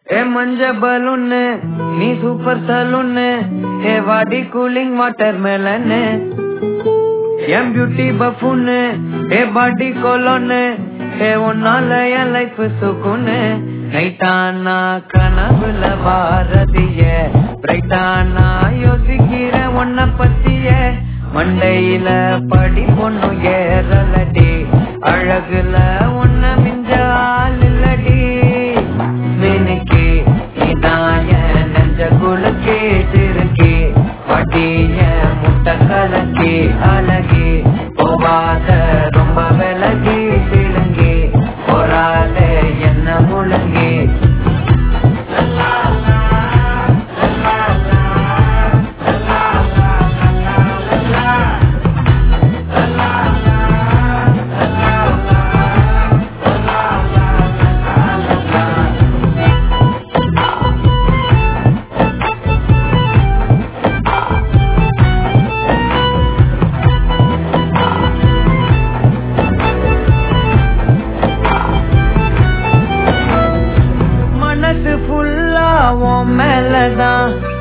ஏ மஞ்ச பலூன்னு நீ சூப்பர் சலூன்னு ஏ வாடி கூலிங் வாட்டர் மேலன்னு என் பியூட்டி பஃபுன்னு ஏ பாடி கொலோன்னு ஏ உன்னால என் லைஃப் சுக்குன்னு நைட்டானா கனவுல பாரதிய பிரைட்டானா யோசிக்கிற உன்ன பத்திய மண்டையில படி பொண்ணு ஏறலடி அழகுல உன்ன மிஞ்ச ஆள் இல்லடி மினுக்கி இதான் என் நெஞ்ச குலுக்கி திருக்கி வட்டிய முட்டை கலக்கி அழகி போவாத ரொம்ப விலகி சிலுங்கி போறாலே என்ன முழுங்கி மனசு ஃபுல்லா உன் மேலதான்